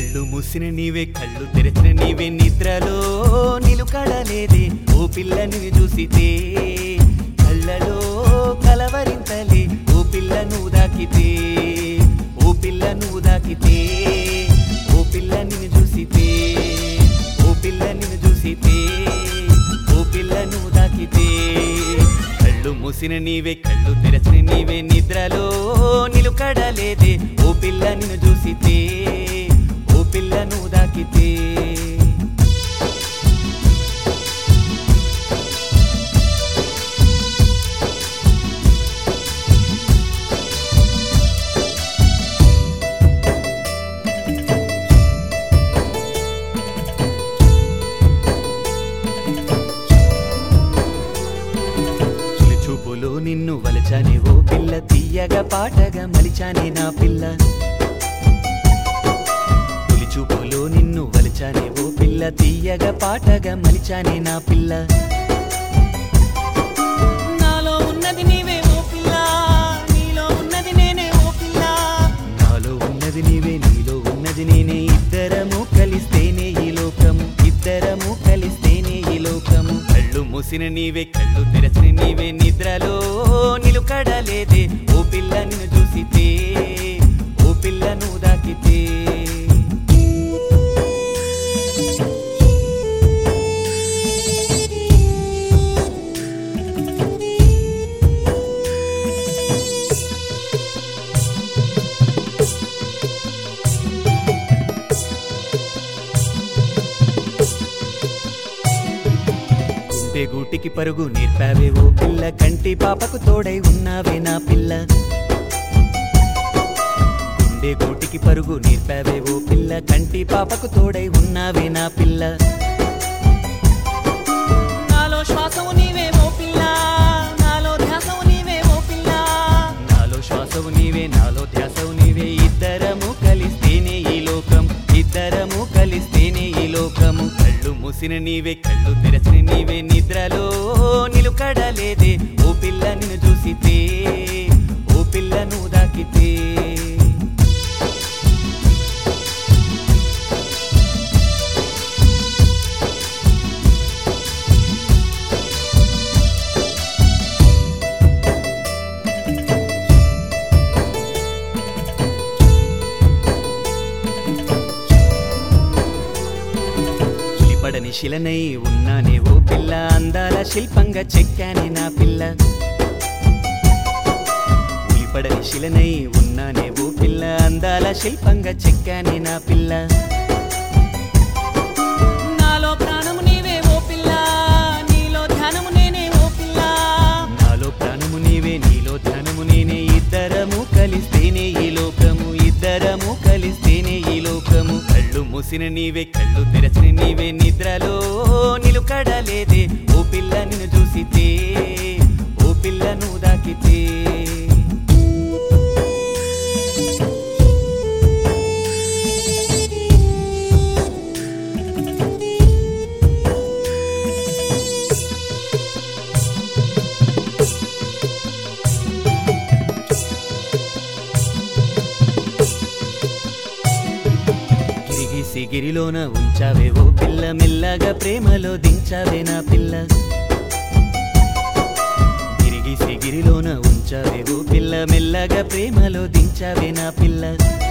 కళ్ళు మూసిన నీవే కళ్ళు తెరచిన నీవే నిద్రలో నిలుకడలేదే ఓ పిల్లని చూసితే కళ్ళలో కలవరింతలే ఓ పిల్ల నువ్వు దాకితే ఓ పిల్ల నువ్వు దాకితే ఓ పిల్ల నిన్ను చూసితే ఓ పిల్ల నిన్ను చూసితే ఓ పిల్ల నువ్వు దాకితే కళ్ళు మూసిన నీవే కళ్ళు తెరచిన నీవే నిద్రలో నిలుకడలేదే ఓ పిల్ల నిన్ను చూసితే ఓ పిల్ల నువ్వు దాకితే చిలి చూపులో నిన్ను వలచానే ఓ పిల్ల తీయగా పాటగా మలిచానే నా పిల్ల తొలి చూపులో నిన్ను వలచానే ఓ పిల్ల తీయగా పాటగా మలిచానే నా పిల్ల నాలో ఉన్నది నీవే ఓ పిల్ల నీలో ఉన్నది నేనే ఓ పిల్ల నాలో ఉన్నది నీవే నీలో ఉన్నది నేనే ఇద్దరము కలిస్తేనే ఈ లోకం ఇద్దరము కలిస్తేనే ఈ లోకం కళ్ళు మూసిన నీవే కళ్ళు తెరచిన నీవే నిద్రలో నిలుకడలేదే ఓ పిల్ల నిన్ను చూసితే ఓ పిల్ల నువ్వు దాకితే గుండె గూటికి పరుగు నేర్పావే ఓ పిల్ల కంటి పాపకు తోడై ఉన్నావే నా పిల్ల గుండె గూటికి పరుగు నేర్పావే ఓ పిల్ల కంటి పాపకు తోడై ఉన్నావే నా పిల్ల నాలో శ్వాసము నీవే ఓ పిల్ల నాలో ధ్యాసము నీవే ఓ పిల్ల నాలో శ్వాసవు నీవే నాలో ధ్యాసవు నీవే ఇద్దరము కలిస్తేనే ఈ లోకం ఇద్దరము కలిస్తేనే ఈ లోకము కళ్ళు మూసిన నీవే కళ్ళు తెరచిన నీవే నిద్రలో నిలుకడలేదే ఓ పిల్ల నిన్ను చూసితే ఓ పిల్ల నువ్వు దాకితే చిలిపడని శిలనై ఉన్నానే ఓ పిల్ల అందాల శిల్పంగా చెక్కానే నా పిల్ల ఉలిపడని శిలనై ఉన్నానే ఓ పిల్ల అందాల శిల్పంగా చెక్కానే నా పిల్ల నాలో ప్రాణము నీవే ఓ పిల్ల నీలో ధ్యానము నేనే ఓ పిల్ల నాలో ప్రాణము నీవే నీలో ధ్యానము నేనే ఇద్దరము కలిస్తేనే ఈ లోకము ఇద్దరము కలిస్తేనే ఈ లోకము కళ్ళు మూసిన నీవే కళ్ళు తెరచిన నీవే నిద్రలో నిలుకడలేదే ఓ పిల్ల నిన్ను చూసితే ఓ పిల్ల నువ్వు దాకితే గిరిగి సిగిరిలోన ఉంచావే ఓ పిల్ల మెల్లగా ప్రేమలో దించావే నా పిల్ల గిరిగి సిగిరిలోన ఉంచావే ఓ పిల్ల మెల్లగా ప్రేమలో దించావే నా పిల్ల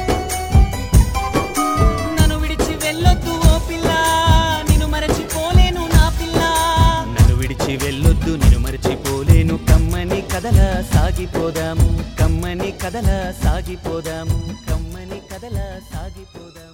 నన్ను విడిచి వెళ్ళొద్దు ఓ పిల్ల నిన్ను మరచిపోలేను నా పిల్ల నన్ను విడిచి వెళ్ళొద్దు నేను మరచిపోలేను కమ్మని కదలా సాగిపోదాము కమ్మని కదలా సాగిపోదాము కమ్మని కదలా సాగిపోదాము